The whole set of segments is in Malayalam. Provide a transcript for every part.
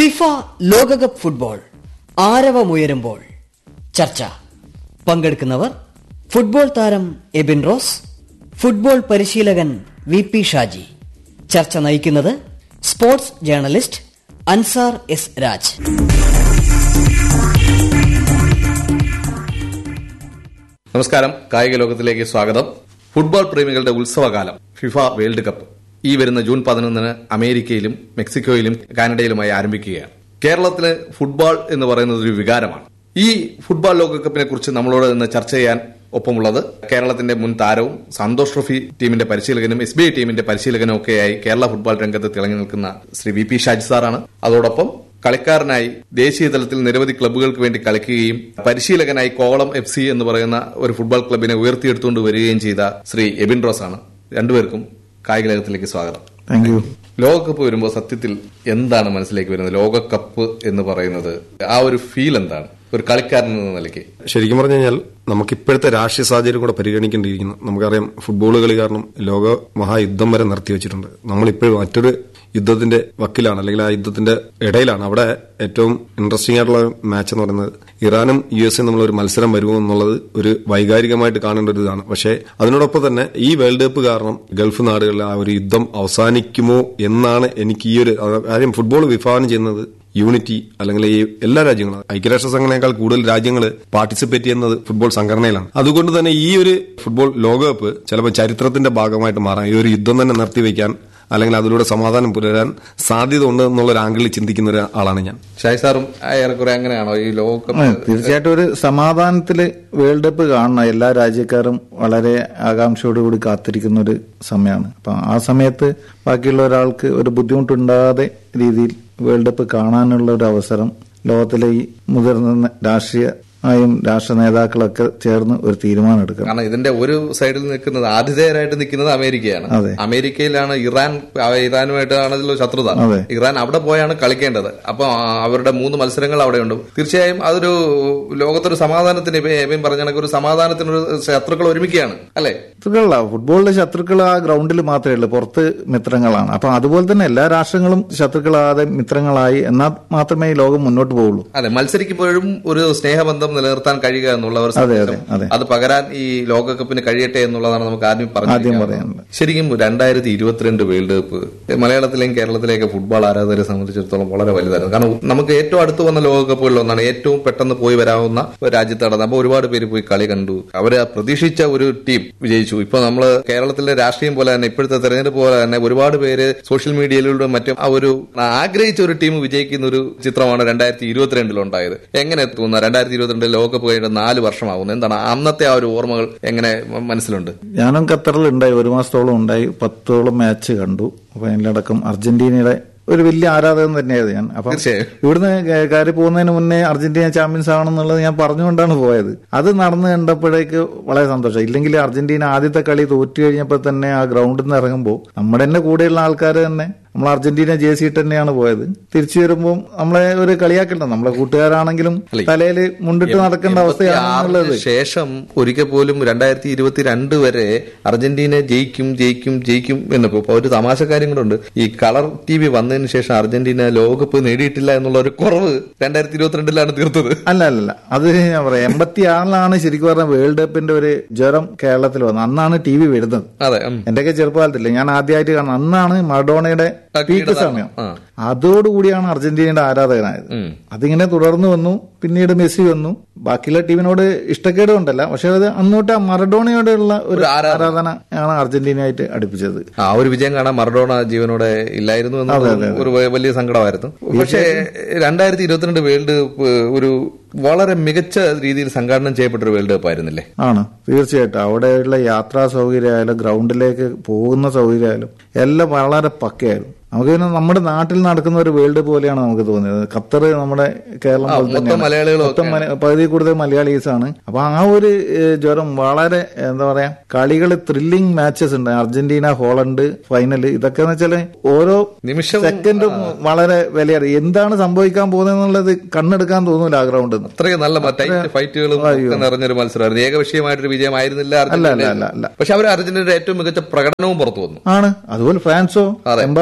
ഫിഫ ലോകകപ്പ് ഫുട്ബോൾ ആരവമുയരുമ്പോൾ ചർച്ച പങ്കെടുക്കുന്നവർ ഫുട്ബോൾ താരം എബിൻ റോസ് ഫുട്ബോൾ പരിശീലകൻ വി പി ഷാജി ചർച്ച നയിക്കുന്നത് sports journalist Ansar S Raj നമസ്കാരം കായിക ലോകത്തിലേക്ക് സ്വാഗതം ഫുട്ബോൾ പ്രേമികളുടെ ഉത്സവകാലം ഫിഫ വേൾഡ് കപ്പ് ഈ വരുന്ന ജൂൺ പതിനൊന്നിന് അമേരിക്കയിലും മെക്സിക്കോയിലും കാനഡയിലുമായി ആരംഭിക്കുകയാണ് കേരളത്തില് ഫുട്ബോൾ എന്ന് പറയുന്നത് ഒരു വികാരമാണ് ഈ ഫുട്ബോൾ ലോകകപ്പിനെ കുറിച്ച് നമ്മളോട് ഇന്ന് ചർച്ച ചെയ്യാൻ ഒപ്പമുള്ളത് കേരളത്തിന്റെ മുൻ താരവും സന്തോഷ് ട്രോഫി ടീമിന്റെ പരിശീലകനും എസ് ബി ഐ ടീമിന്റെ പരിശീലകനും ഒക്കെയായി കേരള ഫുട്ബോൾ രംഗത്ത് തിളങ്ങി നിൽക്കുന്ന ശ്രീ വി പി ഷാജി സാറാണ് അതോടൊപ്പം കളിക്കാരനായി ദേശീയ തലത്തിൽ നിരവധി ക്ലബ്ബുകൾക്ക് വേണ്ടി കളിക്കുകയും പരിശീലകനായി കോവളം എഫ് സി എന്ന് പറയുന്ന ഒരു ഫുട്ബോൾ ക്ലബിനെ ഉയർത്തിയെടുത്തുകൊണ്ട് വരികയും ചെയ്ത ശ്രീ എബിൻ റോസ് ആണ് രണ്ടുപേർക്കും കായിക ലോകത്തിലേക്ക് സ്വാഗതം താങ്ക് യു ലോകകപ്പ് വരുമ്പോൾ സത്യത്തിൽ എന്താണ് മനസ്സിലേക്ക് വരുന്നത് ലോകകപ്പ് എന്ന് പറയുന്നത് ആ ഒരു ഫീൽ എന്താണ് ഒരു കളിക്കാരൻ എന്ന നിലയ്ക്ക് ശരിക്കും പറഞ്ഞു കഴിഞ്ഞാൽ നമുക്ക് ഇപ്പോഴത്തെ രാഷ്ട്രീയ സാഹചര്യം കൂടെ പരിഗണിക്കേണ്ടിയിരിക്കുന്നു നമുക്കറിയാം ഫുട്ബോൾ കളി കാരണം ലോക മഹായുദ്ധം വരെ നിർത്തിവെച്ചിട്ടുണ്ട് നമ്മളിപ്പോഴും മറ്റൊരു യുദ്ധത്തിന്റെ വക്കിലാണ് അല്ലെങ്കിൽ ആ യുദ്ധത്തിന്റെ ഇടയിലാണ് അവിടെ ഏറ്റവും ഇൻട്രസ്റ്റിംഗ് ആയിട്ടുള്ള മാച്ച് എന്ന് പറയുന്നത് ഇറാനും യു എസും തമ്മിൽ ഒരു മത്സരം വരുമോ എന്നുള്ളത് ഒരു വൈകാരികമായിട്ട് കാണേണ്ട ഒരു ഇതാണ് പക്ഷേ അതിനോടൊപ്പം തന്നെ ഈ വേൾഡ് കപ്പ് കാരണം ഗൾഫ് നാടുകളിൽ ആ ഒരു യുദ്ധം അവസാനിക്കുമോ എന്നാണ് എനിക്ക് ഈ ഒരു കാര്യം ഫുട്ബോൾ വിഭാവനം ചെയ്യുന്നത് യൂണിറ്റി അല്ലെങ്കിൽ ഈ എല്ലാ രാജ്യങ്ങളും ഐക്യരാഷ്ട്ര സംഘടനയേക്കാൾ കൂടുതൽ രാജ്യങ്ങൾ പാർട്ടിസിപ്പേറ്റ് ചെയ്യുന്നത് ഫുട്ബോൾ സംഘടനയിലാണ് അതുകൊണ്ട് തന്നെ ഈ ഒരു ഫുട്ബോൾ ലോകകപ്പ് ചിലപ്പോൾ ചരിത്രത്തിന്റെ ഭാഗമായിട്ട് മാറാം ഈ ഒരു യുദ്ധം തന്നെ നിർത്തിവെക്കാൻ അല്ലെങ്കിൽ അതിലൂടെ സമാധാനം പുലരാൻ സാധ്യത ഉണ്ട് എന്നുള്ള ഒരു ആംഗിളിൽ ചിന്തിക്കുന്ന ഒരു ആളാണ് ഞാൻ ഷായ് സാറും ഏറെക്കുറെ അങ്ങനെയാണോ ഈ ആ, ലോകകപ്പ് തീർച്ചയായിട്ടും ഒരു സമാധാനത്തില് വേൾഡ് കപ്പ് കാണണം എല്ലാ രാജ്യക്കാരും വളരെ ആകാംക്ഷയോടുകൂടി കാത്തിരിക്കുന്ന ഒരു സമയമാണ് അപ്പൊ ആ സമയത്ത് ബാക്കിയുള്ള ഒരാൾക്ക് ഒരു ബുദ്ധിമുട്ടുണ്ടാകാതെ രീതിയിൽ വേൾഡ് കപ്പ് കാണാനുള്ള ഒരു അവസരം ലോകത്തിലെ ഈ മുതിർന്ന രാഷ്ട്രീയ ആയും രാഷ്ട്ര നേതാക്കളൊക്കെ ചേർന്ന് ഒരു തീരുമാനം എടുക്കണം കാരണം ഇതിന്റെ ഒരു സൈഡിൽ നിൽക്കുന്നത് ആതിഥേയരായിട്ട് നിൽക്കുന്നത് അമേരിക്കയാണ് അതെ. അമേരിക്കയിലാണ് ഇറാൻ ആ, ഇറാനുമായിട്ടാണല്ലോ ശത്രുത അതെ. ഇറാൻ അവിടെ പോയാണ് കളിക്കേണ്ടത് അപ്പൊ ആ, അവരുടെ മൂന്ന് മത്സരങ്ങൾ അവിടെയുണ്ട് തീർച്ചയായും അതൊരു ലോകത്തൊരു സമാധാനത്തിന് ഇപ്പൊ എബിൻ പറഞ്ഞ കണക്ക് ഒരു സമാധാനത്തിനൊരു ശത്രുക്കൾ ഒരുമിക്കുകയാണ് അല്ലെ ശത്രുക്കളല്ല ഫുട്ബോളിലെ ശത്രുക്കൾ ആ ഗ്രൗണ്ടിൽ മാത്രമേ ഉള്ളൂ പുറത്ത് മിത്രങ്ങളാണ് അപ്പൊ അതുപോലെ തന്നെ എല്ലാ രാഷ്ട്രങ്ങളും ശത്രുക്കളാതെ മിത്രങ്ങളായി എന്നാൽ മാത്രമേ ഈ ലോകം മുന്നോട്ട് പോവുള്ളൂ അതെ മത്സരിക്കുമ്പോഴും ഒരു സ്നേഹബന്ധം നിലനിർത്താൻ കഴിയുക എന്നുള്ള ഒരു അതെ, സന്ദേശം അതെ. അത് പകരാൻ ഈ ലോകകപ്പിന് കഴിയട്ടെ എന്നുള്ളതാണ് നമുക്ക് ആദ്യം ആദ്യം പറഞ്ഞു പറയാനുള്ളത്. ശരിക്കും രണ്ടായിരത്തി ഇരുപത്തിരണ്ട് വേൾഡ് കപ്പ് മലയാളത്തിലെയും കേരളത്തിലെയൊക്കെ ഫുട്ബോൾ ആരാധകരെ സംബന്ധിച്ചിടത്തോളം വളരെ വലുതായിരുന്നു കാരണം നമുക്ക് ഏറ്റവും അടുത്ത് വന്ന ലോകകപ്പുകളിൽ ഒന്നാണ് ഏറ്റവും പെട്ടെന്ന് പോയി വരാവുന്ന ഒരു രാജ്യത്ത് നടന്നത് അപ്പോൾ ഒരുപാട് പേര് പോയി കളി കണ്ടു അവര് പ്രതീക്ഷിച്ച ഒരു ടീം വിജയിച്ചു ഇപ്പൊ നമ്മള് കേരളത്തിലെ രാഷ്ട്രീയം പോലെ തന്നെ ഇപ്പോഴത്തെ തെരഞ്ഞെടുപ്പ് പോലെ തന്നെ ഒരുപാട് പേര് സോഷ്യൽ മീഡിയയിലൂടെ മറ്റും ആ ഒരു ആഗ്രഹിച്ച ഒരു ടീം വിജയിക്കുന്ന ഒരു ചിത്രമാണ് രണ്ടായിരത്തി ഇരുപത്തിരണ്ടിൽ ഉണ്ടായത് എങ്ങനെ തോന്നുന്നു രണ്ടായിരത്തി ഇരുപത്തിരണ്ടിൽ ലോകകപ്പ് കഴിഞ്ഞിട്ട് നാല് വർഷമാകുന്നു എന്താണ് അന്നത്തെ ആ ഒരു ഓർമ്മകൾ എങ്ങനെ മ- മനസ്സിലുണ്ട് ഞാനും ഖത്തറിൽ ഉണ്ടായി ഒരു മാസത്തോളം ഉണ്ടായി പത്തോളം മാച്ച് കണ്ടു അപ്പൊ അതിലടക്കം അർജന്റീനയുടെ ഒരു വലിയ ആരാധകൻ തന്നെയായിരുന്നു ഞാൻ അപ്പൊ തീർച്ചയായും. ഇവിടുന്ന് കേ- കയറി പോകുന്നതിന് മുന്നേ അർജന്റീന ചാമ്പ്യൻസ് ആണെന്നുള്ളത് ഞാൻ പറഞ്ഞുകൊണ്ടാണ് പോയത് അത് നടന്നു കണ്ടപ്പോഴേക്ക് വളരെ സന്തോഷം ഇല്ലെങ്കിൽ അർജന്റീന ആദ്യത്തെ കളി തോറ്റു കഴിഞ്ഞപ്പോൾ തന്നെ ആ ഗ്രൗണ്ടിൽ നിന്ന് ഇറങ്ങുമ്പോൾ നമ്മുടെ തന്നെ കൂടെയുള്ള ആൾക്കാർ തന്നെ നമ്മൾ അർജന്റീന ജേഴ്സി ഇട്ട് തന്നെയാണ് പോയത് തിരിച്ചു വരുമ്പോൾ നമ്മളെ ഒരു കളിയാക്കണ്ട നമ്മളെ കൂട്ടുകാരാണെങ്കിലും അല്ലേ? തലയിൽ മുണ്ടിട്ട് നടക്കേണ്ട അവസ്ഥയാണെന്നുള്ളത് എൺപത്തിയാറിന് ശേഷം ഒരിക്കൽ പോലും രണ്ടായിരത്തി ഇരുപത്തിരണ്ട് വരെ അർജന്റീന ജയിക്കും ജയിക്കും ജയിക്കും എന്നപ്പോ ഇപ്പൊ ഒരു തമാശ കാര്യം കൂടെ ഈ കളർ ടി വി വന്നതിന് ശേഷം അർജന്റീന ലോകകപ്പ് നേടിയിട്ടില്ല എന്നുള്ള ഒരു കുറവ് രണ്ടായിരത്തി ഇരുപത്തിരണ്ടിലാണ് തീർത്തത് അല്ല അല്ല അല്ല അത് ഞാൻ പറയാം എൺപത്തി ആറിലാണ് ശരിക്കും പറഞ്ഞ വേൾഡ് കപ്പിന്റെ ഒരു ജ്വരം കേരളത്തിൽ വന്നത് അന്നാണ് ടി വി വരുന്നത് അതെ ഉം. എന്റെയൊക്കെ ചെറുപ്പകാലത്തില്ല ഞാൻ ആദ്യമായിട്ട് കാണുന്നത് അന്നാണ് മറഡോണയുടെ ആ, പീക്ക് കീടനാമം. സമയം ആ. അതോടുകൂടിയാണ് അർജന്റീനയുടെ ആരാധകനായത് ഉം. അതിങ്ങനെ തുടർന്ന് വന്നു പിന്നീട് മെസ്സി വന്നു ബാക്കിയുള്ള ടീമിനോട് ഇഷ്ടക്കേട് കൊണ്ടല്ല പക്ഷെ അത് അന്നോട്ട് ആ മറഡോണയോടുള്ള ഒരു ഒരു ആരാധന. ആരാധന ആണ് അർജന്റീനയായിട്ട് അടുപ്പിച്ചത് ആ ഒരു വിജയം കാണാൻ മറഡോണ ജീവനോടെ ഇല്ലായിരുന്നു എന്നത് ഒരു വ- വലിയ സങ്കടമായിരുന്നു പക്ഷേ രണ്ടായിരത്തി ഇരുപത്തിരണ്ട് വേൾഡ് കപ്പ് ഒരു വളരെ മികച്ച രീതിയിൽ സംഘാടനം ചെയ്യപ്പെട്ട ഒരു വേൾഡ് കപ്പ് ആയിരുന്നില്ലേ ആണ് തീർച്ചയായിട്ടും അവിടെയുള്ള യാത്രാ സൗകര്യമായാലും ഗ്രൗണ്ടിലേക്ക് പോകുന്ന സൗകര്യമായാലും എല്ലാം വളരെ പക്കയായിരുന്നു നമുക്ക് പിന്നെ നമ്മുടെ നാട്ടിൽ നടക്കുന്ന ഒരു വേൾഡ് പോലെയാണ് നമുക്ക് തോന്നിയത് ഖത്തർ നമ്മുടെ കേരളം പോലെ മൊത്തം തന്നെയാണ് മലയാളികളും മൊത്തം മല- പകുതി കൂടുതൽ മലയാളീസ് ആണ് അപ്പൊ ആ ഒരു ഏഹ്, ജ്വരം വളരെ എന്താ പറയാ കളികൾ ത്രില്ലിംഗ് മാച്ചസ് ഉണ്ട് അർജന്റീന ഹോളണ്ട് ഫൈനൽ ഇതൊക്കെ എന്ന് വെച്ചാല് ഓരോ നിമിഷവും സെക്കൻഡും വളരെ വിലയാണ് എന്താണ് സംഭവിക്കാൻ പോകുന്നത് എന്നുള്ളത് കണ്ണെടുക്കാൻ തോന്നൂല ആ ഗ്രൗണ്ടിൽ നിന്ന് അത്രയും നല്ല ടൈറ്റ് ഫൈറ്റുകളും ഒക്കെ നിറഞ്ഞൊരു മത്സരമായിരുന്നു ഏകപക്ഷീയമായിട്ടൊരു വിജയമായിരുന്നില്ല അല്ല, അല്ല, അർജന്റീന അല്ല, അല്ല. പക്ഷെ അവർ അർജന്റീനയുടെ ഏറ്റവും മികച്ച പ്രകടനവും പുറത്തു വന്നു ആണ് അതുപോലെ ഫ്രാൻസോ അതെ. എംബാപ്പെ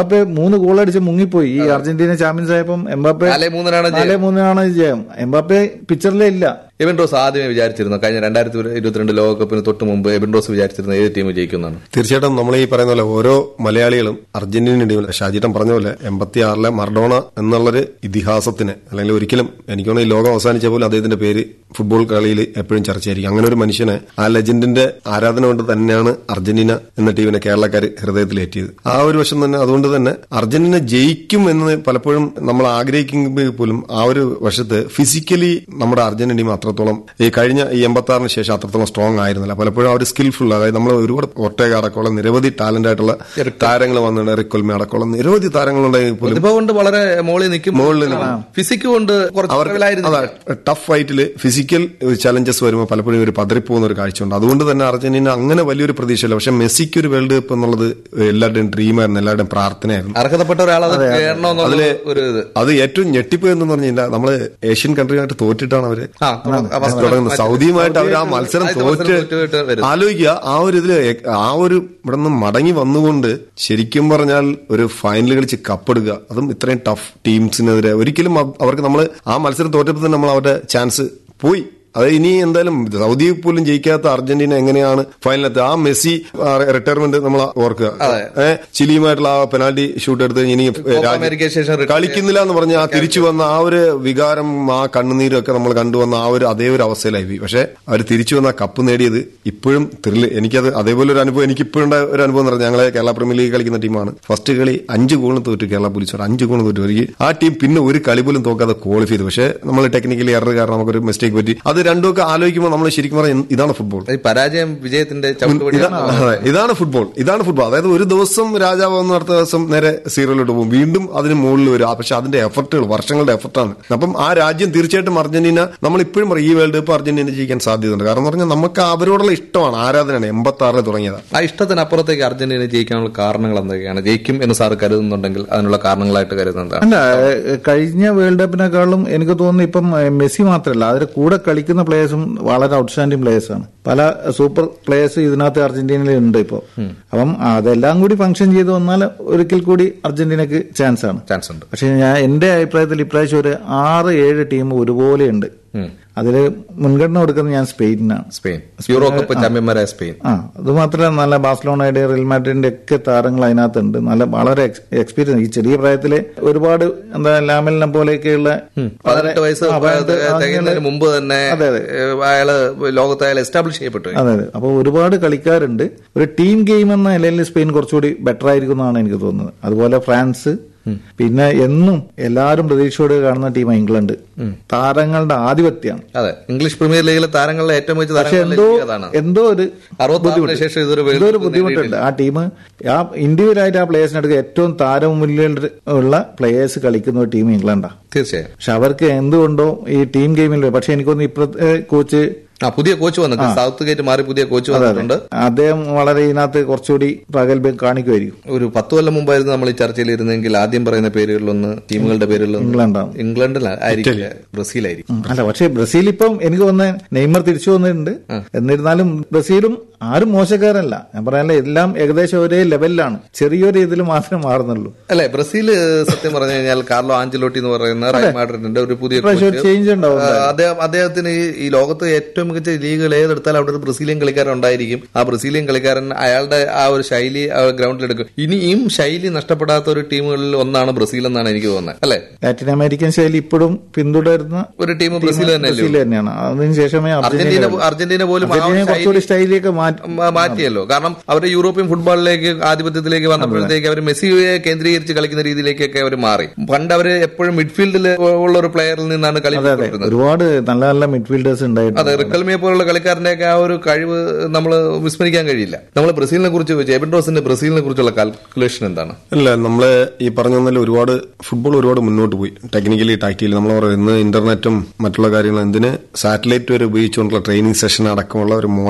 മൂന്ന് ഗോൾ അടിച്ച് മുങ്ങിപ്പോയി ഈ അർജന്റീന ചാമ്പ്യൻസ് ആയപ്പം എംബാപ്പെ നാലേ മൂന്നിനാണ് ജയം. നാലേ മൂന്നിനാണ് ജയം എംബാപ്പെ പിക്ചറിലേ ഇല്ല എബിൻ റോസ് ആദ്യമേ വിചാരിച്ചിരുന്നു കഴിഞ്ഞ രണ്ടായിരത്തി ഇരുപത്തിരണ്ട് ലോകകപ്പിന് തൊട്ട് മുമ്പ് എബിൻ റോസ് വിചാരിച്ചിരുന്ന ഏത് ടീം ജയിക്കുന്നതാണ് തീർച്ചയായിട്ടും നമ്മൾ ഈ പറയുന്ന പോലെ ഓരോ മലയാളികളും അർജന്റീന ടീമിൽ ഷാജിട്ടൻ പറഞ്ഞ പോലെ എൺപത്തി ആറിലെ മർഡോണ എന്നുള്ളൊരു ഇതിഹാസത്തിന് അല്ലെങ്കിൽ ഒരിക്കലും എനിക്ക് തോന്നുന്നു ഈ ലോകം അവസാനിച്ച പോലും അദ്ദേഹത്തിന്റെ പേര് ഫുട്ബോൾ കളിയിൽ എപ്പോഴും ചർച്ചയായിരിക്കും അങ്ങനെ ഒരു മനുഷ്യനെ ആ ലെജൻഡിന്റെ ആരാധന കൊണ്ട് തന്നെയാണ് അർജന്റീന എന്ന ടീമിനെ കേരളക്കാർ ഹൃദയത്തിലേറ്റിയത് ആ ഒരു വശം തന്നെ അതുകൊണ്ട് തന്നെ അർജന്റീന ജയിക്കും എന്ന് പലപ്പോഴും നമ്മൾ ആഗ്രഹിക്കുമ്പോൾ പോലും ആ ഒരു വശത്ത് ഫിസിക്കലി നമ്മുടെ അർജന്റീന ടീം അത്രത്തോളം ഈ കഴിഞ്ഞ ഈ എൺപത്തി ആറിന് ശേഷം അത്രത്തോളം സ്ട്രോങ് ആയിരുന്നില്ല പലപ്പോഴും അവർ സ്കിൽഫുൾ അതായത് നമ്മൾ ഒരുപാട് ഒട്ടേക അടക്കമുള്ള നിരവധി ടാലന്റ് ആയിട്ടുള്ള താരങ്ങൾ വന്നിട്ടുണ്ട് എറിക്കൊൽമ അടക്കമുള്ള നിരവധി താരങ്ങളുണ്ടെങ്കിൽ പോലും പ്രതിഭ കൊണ്ട് വളരെ മോളിൽ നിൽക്കും മുകളിൽ ഫിസിക് കൊണ്ട് കുറച്ച് അവർക്ക് കുറവിലായിരുന്നില്ല. അതാ ടഫ് ഫൈറ്റില് ഫിസിക്കൽ ചലഞ്ചസ് വരുമ്പോൾ പലപ്പോഴും ഒരു പതറിപ്പോകുന്ന ഒരു കാഴ്ചയുണ്ട് അതുകൊണ്ട് തന്നെ അർജന്റീന അങ്ങനെ വലിയൊരു പ്രതീക്ഷയില്ല പക്ഷെ മെസ്സിക്ക് ഒരു വേൾഡ് കപ്പ് എന്നുള്ളത് എല്ലാവരുടെയും ഡ്രീമായിരുന്നു എല്ലാവരുടെയും പ്രാർത്ഥനയായിരുന്നു അർഹതപ്പെട്ട ഒരാൾ അത് കേറണമെന്നുള്ള അതില് ഒരു ഇത് അത് ഏറ്റവും ഞെട്ടിപ്പോയെന്ന് പറഞ്ഞു കഴിഞ്ഞാൽ നമ്മള് ഏഷ്യൻ കൺട്രിയുമായിട്ട് തോറ്റിട്ടാണ് അവര് ആ, തുടങ്ങ- അവസ്ഥ തുടങ്ങുന്നത് മാറ്റി. സൗദിയുമായിട്ട് അവർ ആ മത്സരം ആദ്യത്തെ മത്സരം തോറ്റ് തോറ്റുപോയിട്ട് വരുന്നു. ആലോചിക്കുക ആ ഒരു ഇതില് എ- ആ ഒരു ഇവിടെ നിന്ന് മടങ്ങി വന്നുകൊണ്ട് ശരിക്കും പറഞ്ഞാൽ ഒരു ഫൈനൽ കളിച്ച് കപ്പെടുക അതും ഇത്രയും ടഫ് ടീംസിനെതിരെ ഒരിക്കലും അവ- അവർക്ക് നമ്മൾ ആ മത്സരം തോറ്റപ്പോൾ തന്നെ നമ്മൾ അവരുടെ ചാൻസ് പോയി അത് ഇനി എന്തായാലും സൗദി പോലും ജയിക്കാത്ത അർജന്റീന എങ്ങനെയാണ് ഫൈനലെത്തി ആ മെസ്സി റിട്ടയർമെന്റ് നമ്മൾ ഓർക്കുക ഏഹ് ചിലിയുമായിട്ടുള്ള ആ പെനാൽറ്റി ഷൂട്ട് എടുത്ത് കഴിഞ്ഞ് ഇനി രാജ്യം- അമേരിക്കയ്ക്ക് ശേഷം retire കളിക്കുന്നില്ല എന്ന് പറഞ്ഞ ആ തിരിച്ചു വന്ന ആ ഒരു വികാരം ആ കണ്ണുനീരും ഒക്കെ നമ്മൾ കണ്ടുവന്ന ആ ഒരു അതേ ഒരു അവസ്ഥയിലായി പോയി പക്ഷെ അവർ തിരിച്ചു വന്ന ആ കപ്പ് നേടിയത് ഇപ്പോഴും ത്രില്ല് എനിക്കത് അതേപോലെ ഒരു അനുഭവം എനിക്ക് ഇപ്പോഴും ഉണ്ടായ ഒരു അനുഭവം എന്ന് പറഞ്ഞാൽ ഞങ്ങളെ കേരള പ്രീമിയർ ലീഗ് കളിക്കുന്ന ടീമാണ് ഫസ്റ്റ് കളി അഞ്ച് ഗോളിന് തോറ്റു കേരള പോലീസ് അഞ്ച് ഗോളിന് തോറ്റു ഒരിക്കൽ ആ ടീം പിന്നെ ഒരു കളി പോലും തോക്കാതെ ക്വാളിഫൈ ചെയ്തു പക്ഷെ നമ്മൾ ടെക്നിക്കലി എറർ കാരണം നമുക്കൊരു മിസ്റ്റേക്ക് പറ്റി അത് രണ്ടും ഒക്കെ ആലോചിക്കുമ്പോൾ നമ്മൾ ശരിക്കും പറഞ്ഞാൽ ഇതാണ് ഫുട്ബോൾ ഈ പരാജയം വിജയത്തിന്റെ ഇതാണ് ചവിട്ടുപടിയാണ് അതെ, ഇതാണ് ഫുട്ബോൾ ഇതാണ് ഫുട്ബോൾ അതായത് ഒരു ദിവസം രാജാവ് വന്ന് അടുത്ത ദിവസം നേരെ സീറോയിലോട്ട് പോകും വീണ്ടും അതിന് മുകളിൽ വരും ആ, പക്ഷെ അതിന്റെ എഫർട്ടുകൾ വർഷങ്ങളുടെ എഫർട്ടാണ് അപ്പം ആ രാജ്യം തീർച്ചയായിട്ടും അർജന്റീന നമ്മൾ ഇപ്പോഴും പറയും ഈ വേൾഡ് കപ്പ് അർജന്റീന ജയിക്കാൻ സാധ്യതയുണ്ട് കാരണം എന്ന് പറഞ്ഞാൽ നമുക്ക് അവരോടുള്ള ഇഷ്ടമാണ് ആരാധനയാണ് എൺപത്തി ആറിൽ തുടങ്ങിയതാണ് ആ ഇഷ്ടത്തിനപ്പുറത്തേക്ക് അർജന്റീന ജയിക്കാനുള്ള കാരണങ്ങൾ എന്തൊക്കെയാണ് ജയിക്കും എന്ന് സാർ കരുതുന്നുണ്ടെങ്കിൽ അതിനുള്ള കാരണങ്ങളായിട്ട് കരുതുന്നത് അല്ല ഏഹ്, കഴിഞ്ഞ വേൾഡ് കപ്പിനെക്കാളും എനിക്ക് തോന്നുന്നു ഇപ്പം ഏഹ്, മെസ്സി മാത്രമല്ല അതിന്റെ കൂടെ കളിക്കുന്ന പ്ലേയേഴ്സും വളരെ ഔട്ട്സ്റ്റാൻഡിംഗ് പ്ലേയേഴ്സ് ആണ് പല സൂപ്പർ പ്ലേയേഴ്സ് ഇതിനകത്ത് അർജന്റീനയിൽ ഉണ്ട് ഇപ്പോൾ അപ്പം അതെല്ലാം കൂടി ഫംഗ്ഷൻ ചെയ്ത് വന്നാൽ ഒരിക്കൽ കൂടി അർജന്റീനക്ക് ചാൻസ് ആണ് ചാൻസ് ഉണ്ട് പക്ഷെ ഞാൻ എന്റെ അഭിപ്രായത്തിൽ ഇപ്രാവശ്യം ഒരു ആറ് ഏഴ് ടീം ഒരുപോലെയുണ്ട് അതിൽ മുൻഗണന കൊടുക്കുന്നത് ഞാൻ സ്പെയിനാണ് സ്പെയിൻ യൂറോ കപ്പ് ചാമ്പ്യന്മാരായ സ്പെയിൻ ആ അത് മാത്രമല്ല നല്ല ബാഴ്സലോണയുടെ റിയൽ മാഡ്രിഡിന്റെ ഒക്കെ താരങ്ങൾ അതിനകത്തുണ്ട് നല്ല വളരെ എക്സ്പീരിയൻസ് ഈ ചെറിയ പ്രായത്തില് ഒരുപാട് എന്താ ലാമലിനെ പോലെയൊക്കെയുള്ള പതിനെട്ട് വയസ്സ് ആ, പതിനെട്ട് തികയുന്നതിന് മുമ്പ് തന്നെ അതെ, അതെ. ഏഹ്, അയാള് ലോകത്ത് അയാൾ എസ്റ്റാബ്ലിഷ് ചെയ്യപ്പെട്ടു അതെ അതെ അപ്പോൾ ഒരുപാട് കളിക്കാരുണ്ട് ഒരു ടീം ഗെയിം എന്ന നിലയിൽ സ്പെയിൻ കുറച്ചുകൂടി ബെറ്റർ ആയിരിക്കും എന്നാണ് എനിക്ക് തോന്നുന്നത് അതുപോലെ ഫ്രാൻസ് പിന്നെ എന്നും എല്ലാവരും പ്രതീക്ഷയോടെ കാണുന്ന ടീം ഇംഗ്ലണ്ട് താരങ്ങളുടെ ആധിപത്യമാണ് അതെ ഇംഗ്ലീഷ് പ്രീമിയർ ലീഗിലെ താരങ്ങളിലെ ഏറ്റവും മികച്ച പക്ഷെ താരങ്ങളിൽ എന്തോ അതാണ് എന്തോ ഒരു അറുപത്താറിന് ശേഷം ഇതൊരു വേൾഡ് എന്തോ ഒരു കപ്പ് ബുദ്ധിമുട്ടുണ്ട് ആ ടീം ആ ഇൻഡിവിജ്വലായിട്ട് ആ പ്ലേയേഴ്സിനെ എടുക്കുക ഏറ്റവും താരമുല്ലിൽ ഉള്ള പ്ലേയേഴ്സ് കളിക്കുന്ന ഒരു ടീം ഇംഗ്ലണ്ടാണ് തീർച്ചയായും പക്ഷെ അവർക്ക് എന്തുകൊണ്ടോ ഈ ടീം ഗെയിമിൽ പക്ഷെ എനിക്കൊന്ന് ഇപ്പഴത്തെ കോച്ച് ആ പുതിയ കോച്ച് വന്നിട്ട് സൗത്ത് ഗേറ്റ് മാറി പുതിയ കോച്ച് വന്നിട്ടുണ്ട് അദ്ദേഹം വളരെ ഇതിനകത്ത് കുറച്ചുകൂടി പ്രാഗൽഭ്യം കാണിക്കുമായിരിക്കും ഒരു പത്ത് കൊല്ലം മുമ്പായിരുന്നു നമ്മൾ ഈ ചർച്ചയിൽ ഇരുന്നെങ്കിൽ ആദ്യം പറയുന്ന പേരുകളിലൊന്ന് ടീമുകളുടെ പേരുകളിലൊന്ന് ഇംഗ്ലണ്ടാണ് ഇംഗ്ലണ്ടിൽ ആയിരിക്കില്ല ബ്രസീലായിരിക്കും അല്ല പക്ഷെ ബ്രസീൽ ഇപ്പം എനിക്ക് തോന്നുന്നത് നെയ്മർ തിരിച്ചു വന്നിട്ടുണ്ട് എന്നിരുന്നാലും ബ്രസീലും ആരും മോശക്കാരല്ല ഞാൻ പറയാനല്ല എല്ലാം ഏകദേശം ഒരേ ലെവലിലാണ് ചെറിയൊരു ഇതിൽ മാത്രമേ മാറുന്നുള്ളൂ അല്ലെ ബ്രസീല് സത്യം പറഞ്ഞു കഴിഞ്ഞാൽ കാർലോ ആഞ്ചലോട്ടി എന്ന് പറയുന്ന റയൽ മാഡ്രിഡിന്റെ ഒരു പുതിയ ഇപ്രാവശ്യം ഒരു coach. ചേഞ്ച് ഉണ്ടാവും ആ, അദ്ദേഹം അദ്ദേഹത്തിന് ഈ- ഈ ലോകത്ത് ഏറ്റവും മികച്ച ലീഗുകൾ ഏതെടുത്താൽ അവിടെ ഒരു ബ്രസീലിയൻ കളിക്കാരൻ ഉണ്ടായിരിക്കും ആ ബ്രസീലിയൻ കളിക്കാരൻ അയാളുടെ ആ ഒരു ശൈലി ആ ഗ്രൗണ്ടിൽ എടുക്കും ഇനിയും ശൈലി നഷ്ടപ്പെടാത്ത ഒരു ടീമുകളിൽ ഒന്നാണ് ബ്രസീൽ എന്നാണ് എനിക്ക് തോന്നുന്നത് അല്ലെ ലാറ്റിൻ അമേരിക്കൻ ശൈലി ഇപ്പോഴും പിന്തുടരുന്ന ഒരു ടീം ബ്രസീൽ തന്നെ ബ്രസീൽ തന്നെയാണ് അതിന് ശേഷമേ അർജന്റീന അർജന്റീന അർജന്റീന പോലും ആ ഒരു അർജന്റീന ശൈലി കുറച്ചുകൂടി സ്റ്റൈലിലേക്ക് മാറ്റി മ- മാറ്റിയല്ലോ കാരണം അവർ യൂറോപ്യൻ ഫുട്ബോളിലേക്ക് ആധിപത്യത്തിലേക്ക് വന്നപ്പോഴത്തേക്ക് അവർ മെസ്സിയെ കേന്ദ്രീകരിച്ച് കളിക്കുന്ന രീതിയിലേക്കൊക്കെ അവർ മാറി പണ്ട് അവർ എപ്പോഴും മിഡ്ഫീൽഡിൽ ഉള്ള ഒരു പ്ലെയറിൽ നിന്നാണ് കളി അതെ അതെ കൊണ്ടിരുന്നത്. ഒരുപാട് നല്ല നല്ല മിഡ്ഫീൽഡേഴ്സ് ഉണ്ടായിട്ടുണ്ട് അതെ റിക്കൽമിയെ പോലുള്ള കളിക്കാരന്റെ ആ ഒരു കഴിവ് നമ്മൾ വിസ്മരിക്കാൻ കഴിയില്ല നമ്മൾ ബ്രസീലിനെ കുറിച്ച് ജെബിൻ റോസിന്റെ ബ്രസീലിനെ കുറിച്ചുള്ള കാൽക്കുലേഷൻ എന്താണ് അല്ല നമ്മള് ഈ പറഞ്ഞ പോലെ ഒരുപാട് ഫുട്ബോൾ ഒരുപാട് മുന്നോട്ട് പോയി ടെക്നിക്കലി ടാക്ടിക്കലി നമ്മൾ പറയും ഇന്ന് ഇന്റർനെറ്റും മറ്റുള്ള കാര്യങ്ങളും എന്തിന് സാറ്റലൈറ്റ് വരെ ഉപയോഗിച്ചുകൊണ്ടുള്ള ട്രെയിനിങ് സെഷൻ അടക്കമുള്ള ഒരു മോഡേൺ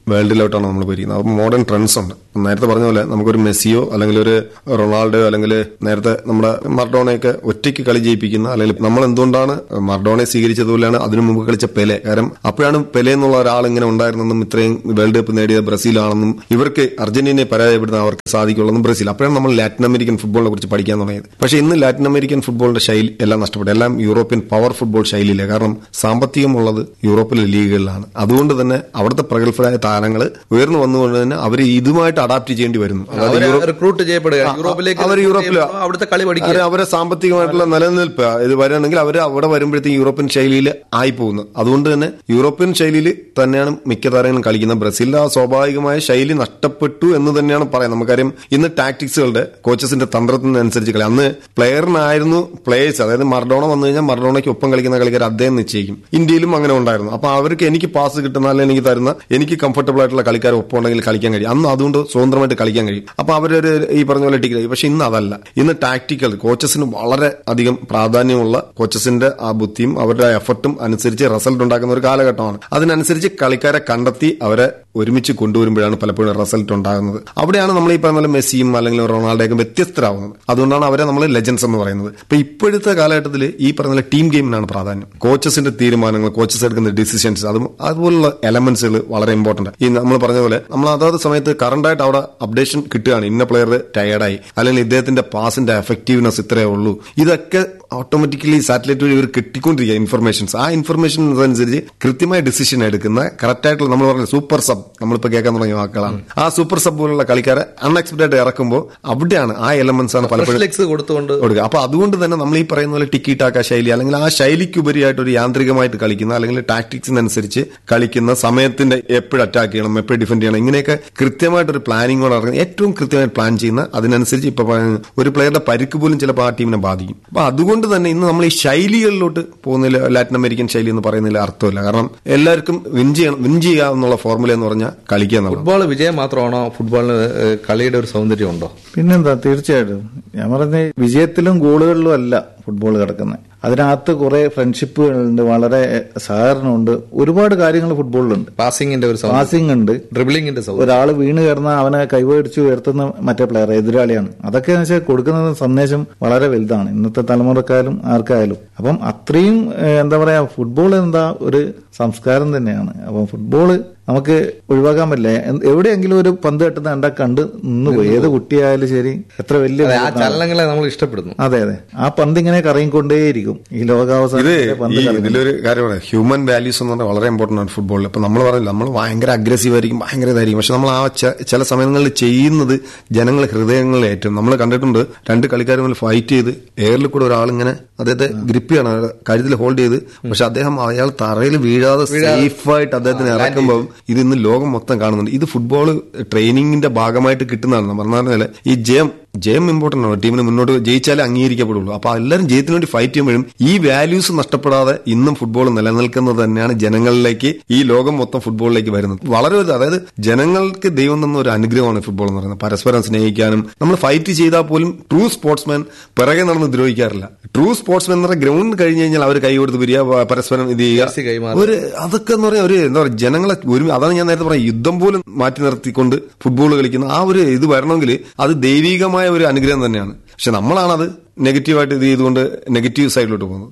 വേൾഡിലോട്ടാണ് നമ്മൾ പോയിരിക്കുന്നത് അപ്പോൾ മോഡേൺ ട്രെൻഡ്സ് ഉണ്ട് നേരത്തെ പറഞ്ഞ പോലെ നമുക്കൊരു മെസ്സിയോ അല്ലെങ്കിൽ ഒരു റൊണാൾഡോയോ അല്ലെങ്കിൽ നേരത്തെ നമ്മുടെ മർഡോണയൊക്കെ ഒറ്റയ്ക്ക് കളി ജയിപ്പിക്കുന്ന അല്ലെങ്കിൽ നമ്മൾ എന്തുകൊണ്ടാണ് മർഡോണയെ സ്വീകരിച്ചതുപോലെയാണ് അതിനു മുമ്പ് കളിച്ച പെലെ കാരണം അപ്പോഴാണ് പെലെ എന്നുള്ള ഒരാൾ ഇങ്ങനെ ഉണ്ടായിരുന്നെന്നും ഇത്രയും വേൾഡ് കപ്പ് നേടിയ ബ്രസീലാണെന്നും ഇവർക്ക് അർജന്റീനയെ പരാജയപ്പെടുത്താൻ അവർക്ക് സാധിക്കുള്ളൂ ബ്രസീൽ അപ്പോഴാണ് നമ്മൾ ലാറ്റിൻ അമേരിക്കൻ ഫുട്ബോളിനെ കുറിച്ച് പഠിക്കാൻ തുടങ്ങിയത് പക്ഷേ ഇന്ന് ലാറ്റിൻ അമേരിക്കൻ ഫുട്ബോളിന്റെ ശൈലി എല്ലാം നഷ്ടപ്പെട്ടു എല്ലാം യൂറോപ്യൻ പവർ ഫുട്ബോൾ ശൈലിയില്ല കാരണം സാമ്പത്തികമുള്ളത് യൂറോപ്പിലെ ലീഗുകളിലാണ് അതുകൊണ്ട് തന്നെ അവിടുത്തെ പ്രഗത്ഭരായ താരങ്ങൾ ഉയർന്നു വന്നുകൊണ്ട് തന്നെ അവർ ഇതുമായിട്ട് അഡാപ്റ്റ് ചെയ്യേണ്ടി വരുന്നു അതായത് അവരെ യൂറോപ്പ് റിക്രൂട്ട് ചെയ്യപ്പെടുക യൂറോപ്പിലേക്ക് അവർ recruit യൂറോപ്പിൽ ചെയ്യുമ്പോൾ അവിടുത്തെ കളി പഠിക്കുക അവരെ- അവരെ സാമ്പത്തികമായിട്ടുള്ള നിലനിൽപ്പ് ഇത് വരികയാണെങ്കിൽ അവർ അവിടെ വരുമ്പോഴത്തേക്ക് യൂറോപ്യൻ ശൈലിയിൽ ആയി പോകുന്നു അതുകൊണ്ട് തന്നെ യൂറോപ്യൻ ശൈലിയിൽ തന്നെയാണ് മിക്ക താരങ്ങളും കളിക്കുന്നത് ബ്രസീലിന്റെ ആ സ്വാഭാവികമായ ശൈലി നഷ്ടപ്പെട്ടു എന്ന് തന്നെയാണ് പറയാം നമുക്കറിയാം ഇന്ന് ടാക്ടിക്സുകളുടെ കോച്ചസിന്റെ തന്ത്രത്തിനനുസരിച്ച് കളി അന്ന് പ്ലെയറിനായിരുന്നു പ്ലേയേഴ്സ് അതായത് മർഡോണ വന്നു കഴിഞ്ഞാൽ മർഡോണയ്ക്ക് ഒപ്പം കളിക്കുന്ന കളിക്കാർ അദ്ദേഹം നിശ്ചയിക്കും ഇന്ത്യയിലും അങ്ങനെ ഉണ്ടായിരുന്നു അപ്പൊ അവർക്ക് എനിക്ക് പാസ് കിട്ടുന്ന അല്ലെങ്കിൽ എനിക്ക് തരുന്ന എനിക്ക് കംഫർട്ടബിൾ ആയിട്ടുള്ള കളിക്കാർ ഒപ്പം ഉണ്ടെങ്കിൽ കളിക്കാൻ കഴിയും അന്ന് അതുകൊണ്ട് സ്വതന്ത്രമായിട്ട് കളിക്കാൻ കഴിയും അപ്പൊ അവരൊരു ഈ പറഞ്ഞ പോലെ ടിക്കറ്റ് പക്ഷെ ഇന്ന് അതല്ല ഇന്ന് ടാക്ടിക്കൽ കോച്ചസിന് വളരെ അധികം പ്രാധാന്യമുള്ള കോച്ചസിന്റെ ആ ബുദ്ധിയും അവരുടെ എഫർട്ടും അനുസരിച്ച് റിസൾട്ട് ഉണ്ടാക്കുന്ന ഒരു കാലഘട്ടമാണ് അതിനനുസരിച്ച് കളിക്കാരെ കണ്ടെത്തി അവരെ ഒരുമിച്ച് കൊണ്ടുവരുമ്പോഴാണ് പലപ്പോഴും റിസൾട്ട് ഉണ്ടാകുന്നത് അവിടെയാണ് നമ്മൾ ഈ പറഞ്ഞ പോലെ മെസ്സിയും അല്ലെങ്കിൽ റൊണാൾഡോയൊക്കെ വ്യത്യസ്തരാകുന്നത് അതുകൊണ്ടാണ് അവരെ നമ്മൾ ലെജൻസ് എന്ന് പറയുന്നത് ഇപ്പൊ ഇപ്പോഴത്തെ കാലഘട്ടത്തിൽ ഈ പറഞ്ഞ പോലെ ടീം ഗെയിമിനാണ് പ്രാധാന്യം കോച്ചസിന്റെ തീരുമാനങ്ങൾ കോച്ചസ് എടുക്കുന്ന ഡിസിഷൻസ് അതും അതുപോലുള്ള എലമെന്റ്സുകൾ വളരെ ഇമ്പോർട്ടന്റ് ഈ നമ്മൾ പറഞ്ഞ പോലെ നമ്മൾ അതാത് സമയത്ത് കറണ്ടായിട്ട് അവിടെ അപ്ഡേഷൻ കിട്ടുകയാണ് ഇന്ന പ്ലെയർ ടയർഡായി അല്ലെങ്കിൽ ഇദ്ദേഹത്തിന്റെ പാസിന്റെ എഫക്റ്റീവ്നെസ് ഇത്രയേ ഉള്ളൂ ഇതൊക്കെ ഓട്ടോമാറ്റിക്കലി സാറ്റലൈറ്റ് വഴി ഇവർ കിട്ടിക്കൊണ്ടിരിക്കുക ഇൻഫർമേഷൻസ് ആ ഇൻഫർമേഷൻ അനുസരിച്ച് കൃത്യമായ ഡിസിഷൻ എടുക്കുന്ന കറക്റ്റ് ആയിട്ടുള്ള നമ്മൾ പറഞ്ഞ സൂപ്പർ സബ് നമ്മളിപ്പോ കേൾക്കാൻ തുടങ്ങിയ വാക്കുകളാണ് ആ സൂപ്പർ സബ് പോലുള്ള കളിക്കാരെ അൺഎക്സ്പെക്ടഡ് ആയിട്ട് ഇറക്കുമ്പോൾ അവിടെയാണ് ആ എലമെന്റ്സ് ആണ് പലപ്പോഴും ഫ്ലെക്സ് കൊടുത്തുകൊണ്ട് കൊടുക്കുക അപ്പൊ അതുകൊണ്ട് തന്നെ നമ്മൾ ഈ പറയുന്ന പോലെ ടിക്കി ടാക്ക ശൈലി അല്ലെങ്കിൽ ആ ശൈലിക്കുപരിയായിട്ട് ഒരു യാന്ത്രികമായിട്ട് കളിക്കുന്ന അല്ലെങ്കിൽ ടാക്ടിക്സിനനുസരിച്ച് കളിക്കുന്ന സമയത്തിന്റെ എപ്പോഴും അറ്റാക്ക് ചെയ്യണം എപ്പോഴും ഡിഫെൻഡ് ചെയ്യണം ഇങ്ങനെയൊക്കെ കൃത്യമായിട്ട് ഒരു പ്ലാനിങ്ങോടെ ഇറങ്ങി ഏറ്റവും കൃത്യമായിട്ട് പ്ലാൻ ചെയ്യുന്ന അതിനനുസരിച്ച് ഇപ്പൊ പറയുന്ന ഒരു പ്ലെയറുടെ പരിക്ക് പോലും ചിലപ്പോൾ ആ ടീമിനെ ബാധിക്കും അപ്പൊ അതുകൊണ്ട് തന്നെ ഇന്ന് നമ്മൾ ഈ ശൈലികളിലോട്ട് പോകുന്നതിൽ ലാറ്റിൻ അമേരിക്കൻ ശൈലി എന്ന് പറയുന്നതിൽ അർത്ഥമില്ല കാരണം എല്ലാവർക്കും വിൻ ചെയ്യണം വിൻ ചെയ്യുക എന്നുള്ള ഫോർമുല എന്ന് പറഞ്ഞാൽ കളിക്കുക എന്നുള്ളത് ഫുട്ബോൾ വിജയം മാത്രമാണോ ഫുട്ബോളിന് ഏഹ്, കളിയുടെ ഒരു സൗന്ദര്യം ഉണ്ടോ പിന്നെന്താ തീർച്ചയായിട്ടും ഞാൻ പറഞ്ഞ വിജയത്തിലും ഗോളുകളിലും അല്ല ഫുട്ബോൾ കിടക്കുന്നത് അതിനകത്ത് കുറെ ഫ്രണ്ട്ഷിപ്പുകളുണ്ട് വളരെ സഹകരണമുണ്ട് ഒരുപാട് കാര്യങ്ങൾ ഫുട്ബോളിലുണ്ട് പാസിംഗിന്റെ ഒരു സൗന്ദര്യം പാസിംഗ് ഉണ്ട് ഡ്രിബിളിംഗിന്റെ സൗന്ദര്യം ഒരാൾ വീണ് കിടന്നാൽ അവനെ കൈവടിച്ച് ഉയർത്തുന്ന മറ്റേ പ്ലെയർ എതിരാളിയാണ് അതൊക്കെ എന്ന് വെച്ചാൽ കൊടുക്കുന്ന സന്ദേശം വളരെ വലുതാണ് ഇന്നത്തെ തലമുറക്കായാലും ആർക്കായാലും അപ്പം അത്രയും ഏഹ്, എന്താ പറയാ ഫുട്ബോൾ എന്താ ഒരു സംസ്കാരം തന്നെയാണ് അപ്പം ഫുട്ബോള് നമുക്ക് ഒഴിവാക്കാൻ പറ്റില്ല എന്ത്- എവിടെയെങ്കിലും ഒരു പന്ത് കെട്ടുന്ന കണ്ടാൽ കണ്ട് നിന്നുപോയി ഏത് കുട്ടിയായാലും ശരി എത്ര വലിയ അതെ, ആ ചലനങ്ങളെ നമ്മൾ ഇഷ്ടപ്പെടുന്നു അതെ അതെ ആ പന്ത് ഇങ്ങനെ കറങ്ങിക്കൊണ്ടേയിരിക്കും ഈ ഇത് ലോകാവസാനം വരെ പന്ത് ഈ കറങ്ങും. ഇതിലൊരു കാര്യമാണ് ഹ്യൂമൻ വാല്യൂസ് എന്ന് പറഞ്ഞാൽ വളരെ ഇമ്പോർട്ടന്റ് ആണ് ഫുട്ബോളിൽ ഇപ്പൊ നമ്മൾ പറഞ്ഞില്ല നമ്മൾ ഭയങ്കര അഗ്രസീവ് ആയിരിക്കും ഭയങ്കര ഇതായിരിക്കും പക്ഷെ നമ്മൾ ആ ചെ- ചില സമയങ്ങളിൽ ചെയ്യുന്നത് ജനങ്ങൾ ഹൃദയങ്ങളിൽ ഏറ്റവും നമ്മൾ കണ്ടിട്ടുണ്ട് രണ്ട് കളിക്കാർ തമ്മിൽ ഫൈറ്റ് ചെയ്ത് എയറിൽ കൂടെ ഒരാളിങ്ങനെ അദ്ദേഹത്തെ ഗ്രിപ്പ് ചെയ്യണം കരുതിൽ ഹോൾഡ് ചെയ്ത് പക്ഷെ അദ്ദേഹം അയാൾ തറയിൽ വീഴാതെ സേഫായിട്ട് അദ്ദേഹത്തിന് ഇറക്കുമ്പോൾ ഇത് ഇന്ന് ലോകം മൊത്തം കാണുന്നുണ്ട് ഇത് ഫുട്ബോൾ ട്രെയിനിങ്ങിന്റെ ഭാഗമായിട്ട് കിട്ടുന്നതാണ് പറഞ്ഞാൽ ഈ ജയം ജയം ഇമ്പോർട്ടന്റ് ആണ് ടീമിന് മുന്നോട്ട് ജയിച്ചാലേ അംഗീകരിക്കപ്പെടുള്ളൂ അപ്പൊ എല്ലാവരും ജയത്തിന് വേണ്ടി ഫൈറ്റ് ചെയ്യുമ്പോഴും ഈ വാല്യൂസ് നഷ്ടപ്പെടാതെ ഇന്നും ഫുട്ബോൾ നിലനിൽക്കുന്നത് തന്നെയാണ് ജനങ്ങളിലേക്ക് ഈ ലോകം മൊത്തം ഫുട്ബോളിലേക്ക് വരുന്നത് വളരെ വലുത് അതായത് ജനങ്ങൾക്ക് ദൈവം തന്ന ഒരു അനുഗ്രഹമാണ് ഫുട്ബോൾ എന്ന് പറയുന്നത് പരസ്പരം സ്നേഹിക്കാനും നമ്മൾ ഫൈറ്റ് ചെയ്താൽ പോലും ട്രൂ സ്പോർട്സ്മാൻ പിറകെ നടന്ന് ദ്രോഹിക്കാറില്ല ട്രൂ സ്പോർട്സ്മാൻ എന്ന് പറഞ്ഞാൽ ഗ്രൗണ്ട് കഴിഞ്ഞ് കഴിഞ്ഞാൽ അവർ കൈ കൊടുത്ത് പിരിയുക പ- പരസ്പരം ഇത് ജേഴ്സി ചെയ്യുക കൈമാറുക. ഒരു അതൊക്കെ എന്ന് പറയാ ഒരു എന്താ പറയുക ജനങ്ങളെ ഒരു അതാണ് ഞാൻ നേരത്തെ പറഞ്ഞ യുദ്ധം പോലും മാറ്റി നിർത്തിക്കൊണ്ട് ഫുട്ബോൾ കളിക്കുന്ന ആ ഒരു ഇത് വരണമെങ്കിൽ അത് ദൈവികമായ ഒരു അനുഗ്രഹം തന്നെയാണ് പക്ഷെ നമ്മളാണത് നെഗറ്റീവായിട്ട് ഇത് ചെയ്തുകൊണ്ട് നെഗറ്റീവ് സൈഡിലോട്ട് പോകുന്നത്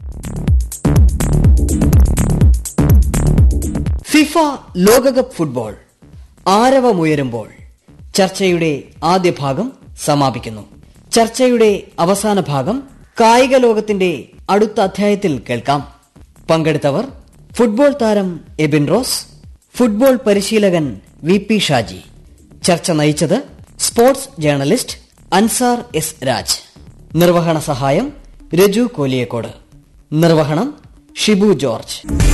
ഫിഫ ലോകകപ്പ് ഫുട്ബോൾ ആരവമുയരുമ്പോൾ ചർച്ചയുടെ ആദ്യ ഭാഗം സമാപിക്കുന്നു ചർച്ചയുടെ അവസാന ഭാഗം കായിക ലോകത്തിന്റെ അടുത്ത അധ്യായത്തിൽ കേൾക്കാം പങ്കെടുത്തവർ ഫുട്ബോൾ താരം എബിൻ റോസ് ഫുട്ബോൾ പരിശീലകൻ വി പി ഷാജി ചർച്ച നയിച്ചത് sports journalist Ansar S Raj നിർവഹണ സഹായം രജു കോലിയക്കോട് നിർവഹണം ഷിബു ജോർജ്